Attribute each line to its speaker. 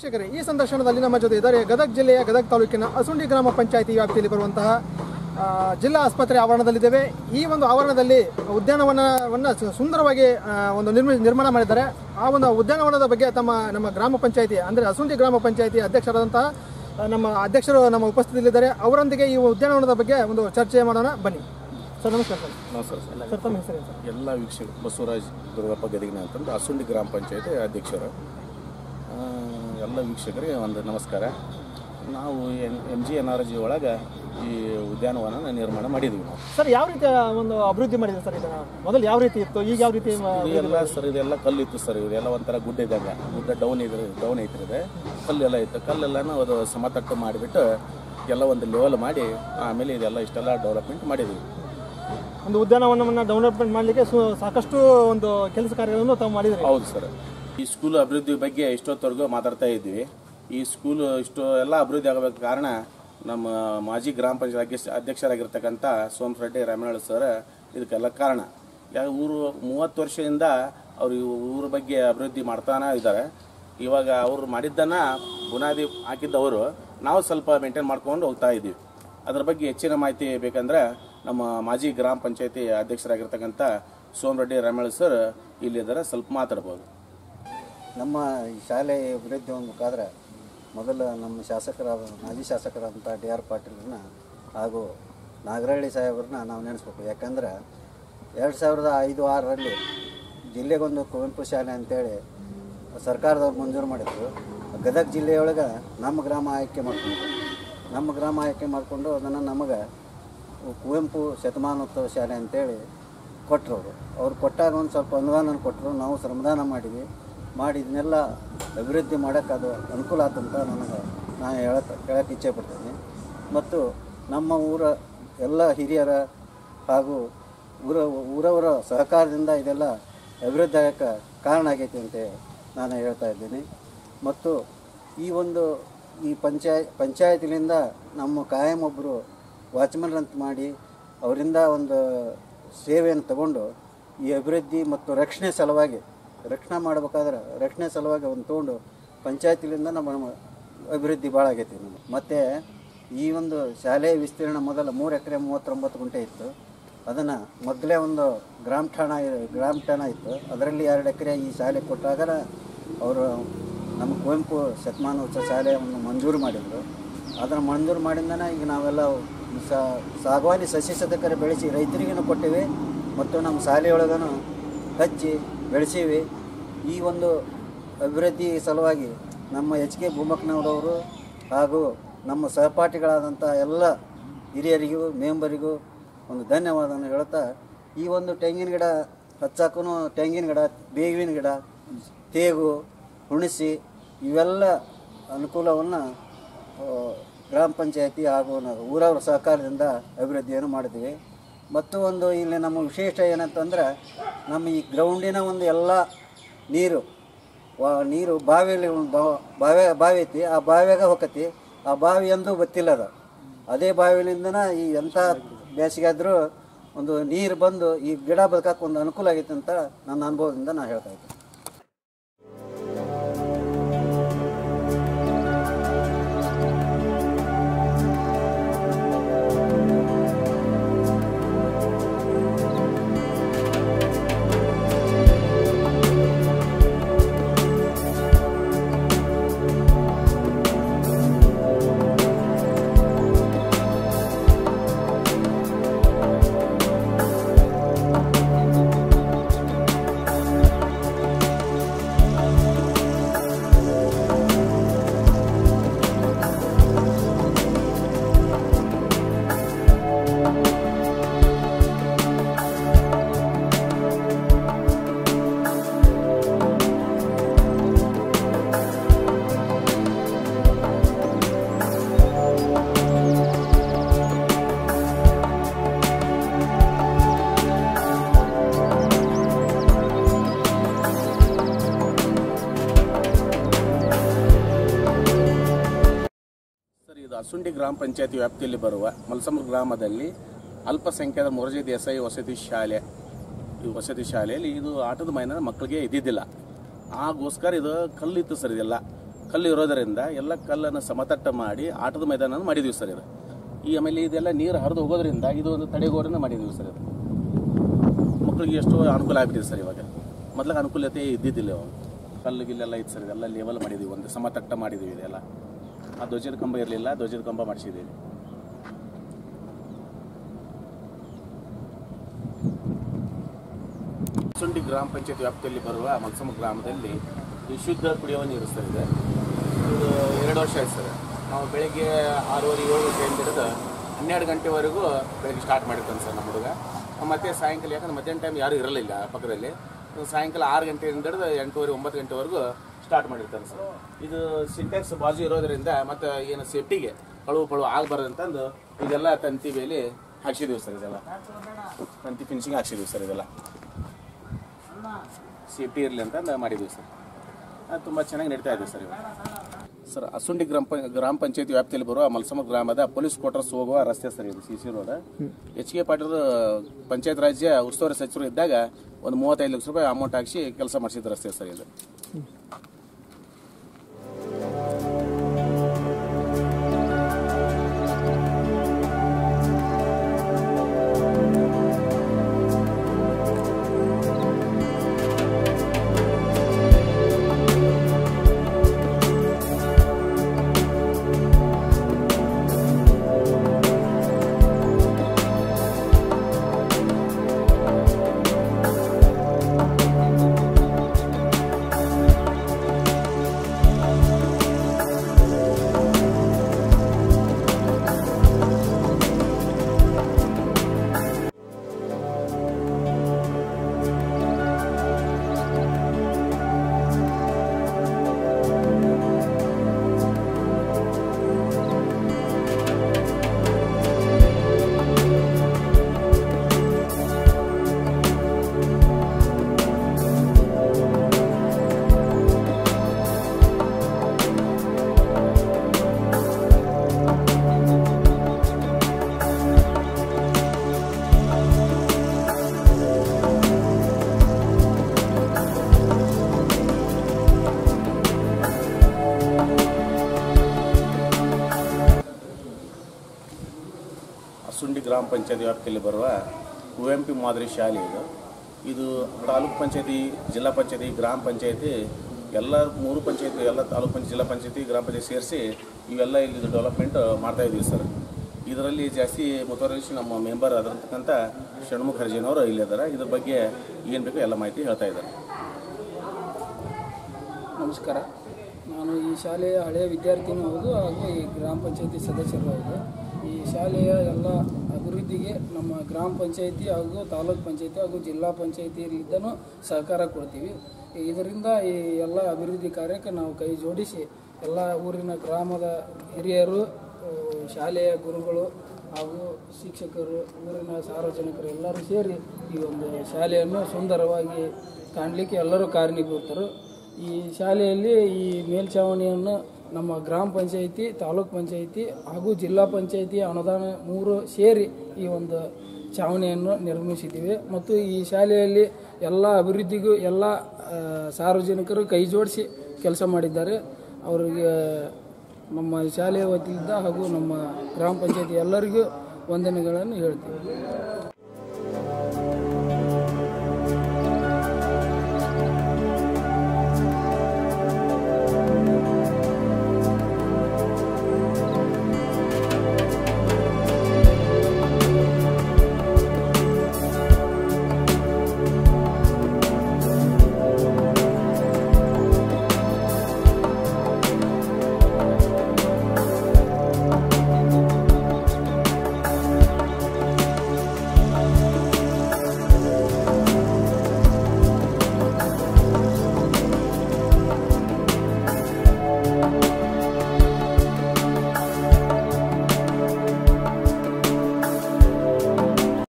Speaker 1: ವೀಕ್ಷಕರೇ ಈ ಸಂದರ್ಶನದಲ್ಲಿ ನಮ್ಮ ಜೊತೆ ಇದ್ದಾರೆ ಗದಗ ಜಿಲ್ಲೆಯ ಗದಗ ತಾಲೂಕಿನ ಅಸುಂಡಿ ಗ್ರಾಮ ಪಂಚಾಯಿತಿ ವ್ಯಾಪ್ತಿಯಲ್ಲಿ ಬರುವಂತಹ ಆ, ಜಿಲ್ಲಾ ಆಸ್ಪತ್ರೆ ಆವರಣದಲ್ಲಿದ್ದೇವೆ ಈ ಒಂದು ಆವರಣದಲ್ಲಿ ಉದ್ಯಾನವನವನ್ನು ಸು- ಸುಂದರವಾಗಿ ಆ, ಒಂದು ನಿರ್ಮಿ ನಿರ್ಮಾಣ ಮಾಡಿದ್ದಾರೆ ಆ ಒಂದು ಉದ್ಯಾನವನದ ಬಗ್ಗೆ ತಮ್ಮ ನಮ್ಮ ಗ್ರಾಮ ಪಂಚಾಯಿತಿ ಅಂದರೆ ಅಸುಂಡಿ ಗ್ರಾಮ ಪಂಚಾಯಿತಿ ಅಧ್ಯಕ್ಷರಾದಂತಹ ಆ, ನಮ್ಮ ಅಧ್ಯಕ್ಷರು ನಮ್ಮ ಉಪಸ್ಥಿತಿಯಲ್ಲಿದ್ದಾರೆ ಅವರೊಂದಿಗೆ ಈ ಉದ್ಯಾನವನದ ಬಗ್ಗೆ ಒಂದು ಚರ್ಚೆ ಮಾಡೋಣ ಬನ್ನಿ ಸರ್ ನಮಸ್ಕಾರ ಸರ್
Speaker 2: ನಮಸ್ಕಾರ ಸರ್
Speaker 1: ಸರ್ ತಮ್ಮ ಹೆಸರು ಸರ್
Speaker 2: ಎಲ್ಲ ವೀಕ್ಷಕ ಬಸವರಾಜ್ ದುರ್ಗಪ್ಪ ಗದಗಿನ ಅಂತಂದು ಅಸುಂಡಿ ಗ್ರಾಮ ಪಂಚಾಯತಿ ಅಧ್ಯಕ್ಷರು ಆ, ಎಲ್ಲ ವೀಕ್ಷಕರಿಗೆ ಒಂದು ನಮಸ್ಕಾರ ನಾವು N M G N R G ಒಳಗೆ ಈ ಉದ್ಯಾನವನ ನಿರ್ಮಾಣ ಮಾಡಿದ್ವಿ ನಾವು
Speaker 1: ಸರ್ ಯಾವ ರೀತಿಯ ಒಂದು ಅಭಿವೃದ್ಧಿ ಮಾಡಿದೆ ಸರ್ ಇದನ್ನ ಮೊದಲು ಯಾವ ರೀತಿ ಇತ್ತು ಈಗ ಯಾವ ರೀತಿ ಮ-
Speaker 2: ಇದೆಲ್ಲ ಸರ್ ಇದೆಲ್ಲ ಕಲ್ಲು ಇತ್ತು ಸರ್ ಇದೆಲ್ಲ ಒಂಥರ ಗುಡ್ಡ ಇದ್ದಾಗ ಗುಡ್ಡ ಡೌನ್ ಇದ್ರೆ ಡೌನ್ ಐತ್ರಿದೆ ಕಲ್ಲೆಲ್ಲ ಇತ್ತು ಕಲ್ಲೆಲ್ಲನೂ ಅದು ಸಮತಟ್ಟು ಮಾಡಿಬಿಟ್ಟು ಎಲ್ಲ ಒಂದು ಲೆವೆಲ್ ಮಾಡಿ ಆಮೇಲೆ ಇದೆಲ್ಲ ಇಷ್ಟೆಲ್ಲ ಡೆವಲಪ್ಮೆಂಟ್ ಮಾಡಿದ್ವಿ
Speaker 1: ಒಂದು ಉದ್ಯಾನವನವನ್ನು ಡೆವಲಪ್ಮೆಂಟ್ ಮಾಡಲಿಕ್ಕೆ ಸು- ಸಾಕಷ್ಟು ಒಂದು ಕೆಲಸ ಕಾರ್ಯಗಳನ್ನು ತಾವು ಮಾಡಿದ್ರಿ
Speaker 2: ಹೌದು ಸರ್ ಈ ಸ್ಕೂಲ್ ಅಭಿವೃದ್ಧಿ ಬಗ್ಗೆ ಇಷ್ಟೊತ್ತವರೆಗೂ ಮಾತಾಡ್ತಾ ಇದ್ವಿ ಈ ಸ್ಕೂಲ್ ಇಷ್ಟು ಎಲ್ಲ ಅಭಿವೃದ್ಧಿ ಆಗಬೇಕು ಕಾರಣ ನಮ್ಮ ಮಾಜಿ ಗ್ರಾಮ ಪಂಚಾಯತ್ ಅಧ್ಯಕ್ಷ ಅಧ್ಯಕ್ಷರಾಗಿರ್ತಕ್ಕಂಥ ಸೋಮರೆಡ್ಡಿ ರಾಮನಾಳ್ ಸರ್ ಇದಕ್ಕೆಲ್ಲ ಕಾರಣ ಯಾ ಊರು ಮೂವತ್ತು ವರ್ಷದಿಂದ ಅವರು ಈ ಊರ ಬಗ್ಗೆ ಅಭಿವೃದ್ಧಿ ಮಾಡ್ತಾನೆ ಇದ್ದಾರೆ ಇವಾಗ ಅವರು ಮಾಡಿದ್ದನ್ನ ಬುನಾದಿ ಹಾಕಿದ್ದವರು ನಾವು ಸ್ವಲ್ಪ ಮೇಂಟೈನ್ ಮಾಡ್ಕೊಂಡು ಹೋಗ್ತಾ ಇದ್ದೀವಿ ಅದ್ರ ಬಗ್ಗೆ ಹೆಚ್ಚಿನ ಮಾಹಿತಿ ಬೇಕಂದ್ರೆ ನಮ್ಮ ಮಾಜಿ ಗ್ರಾಮ ಪಂಚಾಯತಿ ಅಧ್ಯಕ್ಷರಾಗಿರ್ತಕ್ಕಂಥ ಸೋಮರೆಡ್ಡಿ ರಾಮನಾಳ್ ಸರ್ ಇಲ್ಲಿದ್ದಾರೆ ಸ್ವಲ್ಪ ಮಾತಾಡ್ಬೋದು
Speaker 3: ನಮ್ಮ ಈ ಶಾಲೆ ಅಭಿವೃದ್ಧಿ ಮುಖಾಂತರ ಮೊದಲು ನಮ್ಮ ಶಾಸಕರಾದ ಮಾಜಿ ಶಾಸಕರಾದಂಥ ಡಿ ಆರ್ ಪಾಟೀಲ್ರನ್ನ ಹಾಗೂ ನಾಗರಹಳ್ಳಿ ಸಾಹೇಬ್ರನ್ನ ನಾವು ನೆನೆಸ್ಬೇಕು ಯಾಕಂದ್ರೆ ಎರಡು ಸಾವಿರದ ಐದು ಆರರಲ್ಲಿ ಜಿಲ್ಲೆಗೊಂದು ಕುವೆಂಪು ಶಾಲೆ ಅಂತೇಳಿ ಸರ್ಕಾರದವ್ರು ಮಂಜೂರು ಮಾಡಿದ್ರು ಗದಗ ಜಿಲ್ಲೆಯೊಳಗೆ ನಮ್ಮ ಗ್ರಾಮ ಆಯ್ಕೆ ಮಾಡ್ಕೊಂಡ್ರು ನಮ್ಮ ಗ್ರಾಮ ಆಯ್ಕೆ ಮಾಡಿಕೊಂಡು ಅದನ್ನು ನಮಗೆ ಕುವೆಂಪು ಶತಮಾನೋತ್ಸವ ಶಾಲೆ ಅಂತೇಳಿ ಕೊಟ್ಟರು ಅವರು ಅವ್ರು ಕೊಟ್ಟಾಗ ಒಂದು ಸ್ವಲ್ಪ ಅನುದಾನ ಕೊಟ್ಟರು ನಾವು ಶ್ರಮದಾನ ಮಾಡಿದ್ವಿ ಮಾಡಿ ಇದನ್ನೆಲ್ಲ ಅಭಿವೃದ್ಧಿ ಮಾಡೋಕ್ಕೆ ಅದು ಅನುಕೂಲ ಆತಂತ ನನಗೆ ನಾನು ಹೇಳಕ್ಕೆ ಹೇಳಕ್ಕೆ ಇಚ್ಛೆ ಪಡ್ತೀನಿ ಮತ್ತು ನಮ್ಮ ಊರ ಎಲ್ಲ ಹಿರಿಯರ ಹಾಗೂ ಊರ ಊರವರ ಸಹಕಾರದಿಂದ ಇದೆಲ್ಲ ಅಭಿವೃದ್ಧಿ ಆಗಕ್ಕೆ ಕಾರಣ ಆಗೈತಿ ಅಂತ ನಾನು ಹೇಳ್ತಾ ಇದ್ದೀನಿ ಮತ್ತು ಈ ಒಂದು ಈ ಪಂಚಾಯ ಪಂಚಾಯತಿನಿಂದ ನಮ್ಮ ಕಾಯಂ ಒಬ್ಬರು ವಾಚ್ಮನ್ರಂತ ಮಾಡಿ ಅವರಿಂದ ಒಂದು ಸೇವೆಯನ್ನು ತಗೊಂಡು ಈ ಅಭಿವೃದ್ಧಿ ಮತ್ತು ರಕ್ಷಣೆ ಸಲುವಾಗಿ ರಕ್ಷಣೆ ಮಾಡ್ಬೇಕಾದ್ರೆ ರಕ್ಷಣೆ ಸಲುವಾಗಿ ಒಂದು ತೊಗೊಂಡು ಪಂಚಾಯತಿಲಿಂದ ನಮ್ಮ ನಮ್ಮ ಅಭಿವೃದ್ಧಿ ಭಾಳ ಆಗೈತಿ ನಮಗೆ ಮತ್ತು ಈ ಒಂದು ಶಾಲೆಯ ವಿಸ್ತೀರ್ಣ ಮೊದಲ ಮೂರು ಎಕರೆ ಮೂವತ್ತೊಂಬತ್ತು ಗುಂಟೆ ಇತ್ತು ಅದನ್ನು ಮೊದಲೇ ಒಂದು ಗ್ರಾಮ ಠಾಣ ಗ್ರಾಮ ಠಾಣ ಇತ್ತು ಅದರಲ್ಲಿ ಎರಡು ಎಕರೆ ಈ ಶಾಲೆ ಕೊಟ್ಟಾಗ ಅವರು ನಮ್ಮ ಕುವೆಂಪು ಶತಮಾನೋತ್ಸವ ಶಾಲೆಯನ್ನು ಮಂಜೂರು ಮಾಡಿದರು ಅದನ್ನು ಮಂಜೂರು ಮಾಡಿಂದನೇ ಈಗ ನಾವೆಲ್ಲ ಸಾ ಸಾಗವಾನಿ ಸಸ್ಯ ಸದಕರ ಬೆಳೆಸಿ ರೈತರಿಗೂ ಕೊಟ್ಟಿವಿ ಮತ್ತು ನಮ್ಮ ಶಾಲೆಯೊಳಗನು ಹಚ್ಚಿ ಬೆಳೆಸೀವಿ ಈ ಒಂದು ಅಭಿವೃದ್ಧಿ ಸಲುವಾಗಿ ನಮ್ಮ ಎಚ್ ಕೆ ಭೂಮಕ್ನವರವರು ಹಾಗೂ ನಮ್ಮ ಸಹಪಾಠಿಗಳಾದಂಥ ಎಲ್ಲ ಹಿರಿಯರಿಗೂ ಮೆಂಬರಿಗೂ ಒಂದು ಧನ್ಯವಾದವನ್ನು ಹೇಳ್ತಾ ಈ ಒಂದು ತೆಂಗಿನ ಗಿಡ ಹಚ್ಚಾಕೂ ತೆಂಗಿನ ಗಿಡ ಬೇವಿನ ಗಿಡ ತೇಗು ಹುಣಸಿ ಇವೆಲ್ಲ ಅನುಕೂಲವನ್ನು ಗ್ರಾಮ ಪಂಚಾಯತಿ ಹಾಗೂ ನಾವು ಊರವರ ಸಹಕಾರದಿಂದ ಅಭಿವೃದ್ಧಿಯನ್ನು ಮಾಡಿದ್ವಿ ಮತ್ತು ಒಂದು ಇಲ್ಲಿ ನಮ್ಮ ವಿಶೇಷ ಏನಂತಂದ್ರೆ ನಮ್ಮ ಈ ಗ್ರೌಂಡಿನ ಒಂದು ಎಲ್ಲ ನೀರು ವಾ ನೀರು ಬಾವಿಯಲ್ಲಿ ಒಂದು ಬಾ- ಬಾವಿ ಬಾವಿ ಐತಿ ಆ ಬಾವಿಯಾಗ ಹೋಗತಿ ಆ ಬಾವಿ ಎಂದೂ ಗೊತ್ತಿಲ್ಲ ಅದು ಅದೇ ಬಾವಿಲಿಂದನ ಈ ಎಂಥ ಬೇಸಿಗೆ ಆದರೂ ಒಂದು ನೀರು ಬಂದು ಈ ಗಿಡ ಬದುಕಕ್ಕೆ ಒಂದು ಅನುಕೂಲ ಆಗೈತೆ ಅಂತ ನನ್ನ ಅನುಭವದಿಂದ ನಾನು ಹೇಳ್ತಾ ಇದ್ದೀನಿ
Speaker 2: ಸರ್ ಇದು ಅಸುಂಡಿ ಗ್ರಾಮ ಪಂಚಾಯತಿ ವ್ಯಾಪ್ತಿಯಲ್ಲಿ ಬರುವ ಮಲ್ಸಮುರ ಗ್ರಾಮದಲ್ಲಿ ಅಲ್ಪಸಂಖ್ಯಾತ ಮೊರಜಿ ದೇಸಾಯಿ ವಸತಿ ಶಾಲೆ ಈ ವಸತಿ ಶಾಲೆಯಲ್ಲಿ ಇದು ಆಟದ ಮೈದಾನ ಮಕ್ಕಳಿಗೆ ಇದ್ದಿದ್ದಿಲ್ಲ ಆಗೋಸ್ಕರ ಇದು ಕಲ್ಲಿತ್ತು ಸರ್ ಇದೆಲ್ಲ ಕಲ್ಲು ಇರೋದರಿಂದ ಎಲ್ಲ ಕಲ್ಲನ್ನು ಸಮತಟ್ಟ ಮಾಡಿ ಆಟದ ಮೈದಾನ ಮಾಡಿದೀವಿ ಸರ್ ಇದು ಈ ಆಮೇಲೆ ಇದೆಲ್ಲ ನೀರು ಹರಿದು ಹೋಗೋದ್ರಿಂದ ಇದು ಒಂದು ತಡೆಗೋರನ್ನು ಮಾಡಿದೀವಿ ಸರ್ ಇದು ಮಕ್ಕಳಿಗೆ ಎಷ್ಟೋ ಅನುಕೂಲ ಆಗ್ಬಿಟ್ಟಿದೆ ಸರ್ ಇವಾಗ ಮೊದ್ಲಿಗೆ ಅನುಕೂಲತೆ ಇದ್ದಿದ್ದಿಲ್ಲ ಅವು. ಕಲ್ಲು ಗಿಲ್ಲೆಲ್ಲ ಇತ್ತು ಸರ್ ಇದೆಲ್ಲ ಲೆವೆಲ್ ಮಾಡಿದೀವಿ ಒಂದು ಸಮತಟ್ಟ ಮಾಡಿದೀವಿ ಇದೆಲ್ಲ ಆ ಧ್ವಜದ ಕಂಬ ಇರಲಿಲ್ಲ ಧ್ವಜದ ಕಂಬ ಮಾಡಿಸಿದ್ದೀವಿ ಸುಂಡಿ ಗ್ರಾಮ ಪಂಚಾಯತ್ ವ್ಯಾಪ್ತಿಯಲ್ಲಿ ಬರುವ ಮಲ್ಸಮ ಗ್ರಾಮದಲ್ಲಿ ಈ ಶುದ್ಧ ಕುಡಿಯುವ ನೀರು ಸರ್ ಇದೆ ಇದು ಎರಡು ವರ್ಷ ಆಯ್ತು ಸರ್ ನಾವು ಬೆಳಗ್ಗೆ ಆರೂವರೆ ಏಳು ಗಂಟೆಯಿಂದ ಹಿಡಿದು ಹನ್ನೆರಡು ಗಂಟೆವರೆಗೂ ಬೆಳಗ್ಗೆ ಸ್ಟಾರ್ಟ್ ಮಾಡಿರ್ತಾನೆ ಸರ್ ನಮ್ಮ ಹುಡುಗ ಮತ್ತೆ ಸಾಯಂಕಾಲ ಯಾಕಂದ್ರೆ ಮಧ್ಯಾಹ್ನ ಟೈಮ್ ಯಾರೂ ಇರಲಿಲ್ಲ ಪಕ್ಕದಲ್ಲಿ ಸಾಯಂಕಾಲ ಆರು ಗಂಟೆಯಿಂದ ಹಿಡಿದು ಎಂಟೂವರೆ ಒಂಬತ್ತು ಗಂಟೆವರೆಗೂ ಸ್ಟಾರ್ಟ್ ಮಾಡಿರ್ತಾನೆ ಸರ್ ಇದು ಸಿಂಟ್ಯಾಕ್ಸ್ ಬಾಜು ಇರೋದ್ರಿಂದ ಮತ್ತು ಏನು ಸೇಫ್ಟಿಗೆ ಕಳುವು ಪಳುವು ಆಗಬಾರ್ದಂತಂದು ಇದೆಲ್ಲ ತಂತಿ ಬೇಲಿ ಹಾಕ್ಸಿದೀವಿ ಸರ್ ಇದೆಲ್ಲ ತಂತಿ ಫಿನಿಶಿಂಗ್ ಹಾಕ್ಸಿದೀವಿ ಸರ್ ಇದೆಲ್ಲ ಸೇಫ್ಟಿ ಇರಲಿ ಅಂತ ಮಾಡಿದ್ದೀವಿ ಸರ್ ಅದು ತುಂಬ ಚೆನ್ನಾಗಿ ನಡೀತಾ ಇದೆ ಸರ್ ಇವಾಗ ಸರ್ ಅಸುಂಡಿ ಗ್ರಾಮ ಪಂ ಗ್ರಾಮ ಪಂಚಾಯತಿ ವ್ಯಾಪ್ತಿಯಲ್ಲಿ ಬರುವ ಮಲ್ಸಮ ಗ್ರಾಮದ ಪೊಲೀಸ್ ಕ್ವಾರ್ಟರ್ಸ್ ಹೋಗುವ ರಸ್ತೆ ಸರ್ ಇದು C C road H K Patil panchayat ರಾಜ್ಯ ಉಸ್ತುವಾರಿ ಸಚಿವರು ಇದ್ದಾಗ ಒಂದು ಮೂವತ್ತೈದು ಲಕ್ಷ ರೂಪಾಯಿ ಅಮೌಂಟ್ ಹಾಕಿ ಕೆಲಸ ಮಾಡಿಸಿದ ರಸ್ತೆ ಸರ್ ಇದು ಅಸುಂಡಿ ಗ್ರಾಮ ಪಂಚಾಯತಿ ವ್ಯಾಪ್ತಿಯಲ್ಲಿ ಬರುವ ಕುವೆಂಪು ಮಾದರಿ ಶಾಲೆ ಇದು ಇದು ತಾಲೂಕ್ ಪಂಚಾಯತಿ ಜಿಲ್ಲಾ ಪಂಚಾಯತಿ ಗ್ರಾಮ ಪಂಚಾಯತಿ ಎಲ್ಲ ಮೂರು ಪಂಚಾಯತಿ ಎಲ್ಲ ತಾಲೂಕ್ ಪಂಚಾಯತ್ ಜಿಲ್ಲಾ ಪಂಚಾಯತಿ ಗ್ರಾಮ ಪಂಚಾಯತಿ ಸೇರಿಸಿ ಇವೆಲ್ಲ ಇಲ್ಲಿ ಡೆವಲಪ್ಮೆಂಟ್ ಮಾಡ್ತಾ ಇದ್ದೀವಿ ಸರ್ ಇದರಲ್ಲಿ ಜಾಸ್ತಿ ಮುತುವರ್ಜಿಸಿ ನಮ್ಮ ಮೆಂಬರ್ ಆಗಿರ್ತಕ್ಕಂಥ ಷಣ್ಮುಖ ಹರ್ಜಿನವರು ಇಲ್ಲಿದ್ದಾರೆ ಇದ್ರ ಬಗ್ಗೆ ಏನು ಬೇಕೋ ಎಲ್ಲ ಮಾಹಿತಿ ಹೇಳ್ತಾ ಇದ್ದಾರೆ
Speaker 4: ನಮಸ್ಕಾರ ನಾನು ಈ ಶಾಲೆಯ ಹಳೆಯ ವಿದ್ಯಾರ್ಥಿನೂ ಹೌದು ಹಾಗೂ ಈ ಗ್ರಾಮ ಪಂಚಾಯತಿ ಸದಸ್ಯರು ಹೌದು ಈ ಶಾಲೆಯ ಎಲ್ಲ ಅಭಿವೃದ್ಧಿಗೆ ನಮ್ಮ ಗ್ರಾಮ ಪಂಚಾಯತಿ ಹಾಗೂ ತಾಲೂಕ್ ಪಂಚಾಯತಿ ಹಾಗೂ ಜಿಲ್ಲಾ ಪಂಚಾಯತಿಯಲ್ಲಿದ್ದನೂ ಸಹಕಾರ ಕೊಡ್ತೀವಿ ಇದರಿಂದ ಈ ಎಲ್ಲ ಅಭಿವೃದ್ಧಿ ಕಾರ್ಯಕ್ಕೆ ನಾವು ಕೈ ಜೋಡಿಸಿ ಎಲ್ಲ ಊರಿನ ಗ್ರಾಮದ ಹಿರಿಯರು ಆ, ಶಾಲೆಯ ಗುರುಗಳು ಹಾಗೂ ಶಿಕ್ಷಕರು ಊರಿನ ಸಾರ್ವಜನಿಕರು ಎಲ್ಲರೂ ಸೇರಿ ಈ ಒಂದು ಶಾಲೆಯನ್ನು ಸುಂದರವಾಗಿ ಕಾಣಲಿಕ್ಕೆ ಎಲ್ಲರೂ ಕಾರಣೀಭೂತರು ಈ ಶಾಲೆಯಲ್ಲಿ ಈ ಮೇಲ್ಛಾವಣಿಯನ್ನು ನಮ್ಮ ಗ್ರಾಮ ಪಂಚಾಯಿತಿ ತಾಲೂಕ್ ಪಂಚಾಯಿತಿ ಹಾಗೂ ಜಿಲ್ಲಾ ಪಂಚಾಯಿತಿ ಅನುದಾನ ಮೂರು ಸೇರಿ ಈ ಒಂದು ಛಾವಣಿಯನ್ನು ನಿರ್ಮಿಸಿದ್ದೀವಿ ಮತ್ತು ಈ ಶಾಲೆಯಲ್ಲಿ ಎಲ್ಲ ಅಭಿವೃದ್ಧಿಗೂ ಎಲ್ಲ ಆ, ಸಾರ್ವಜನಿಕರು ಕೈ ಜೋಡಿಸಿ ಕೆಲಸ ಮಾಡಿದ್ದಾರೆ ಅವರಿಗೆ ನಮ್ಮ ಶಾಲೆಯ ವತಿಯಿಂದ ಹಾಗೂ ನಮ್ಮ ಗ್ರಾಮ ಪಂಚಾಯತಿ ಎಲ್ಲರಿಗೂ ವಂದನೆಗಳನ್ನು ಹೇಳ್ತೀವಿ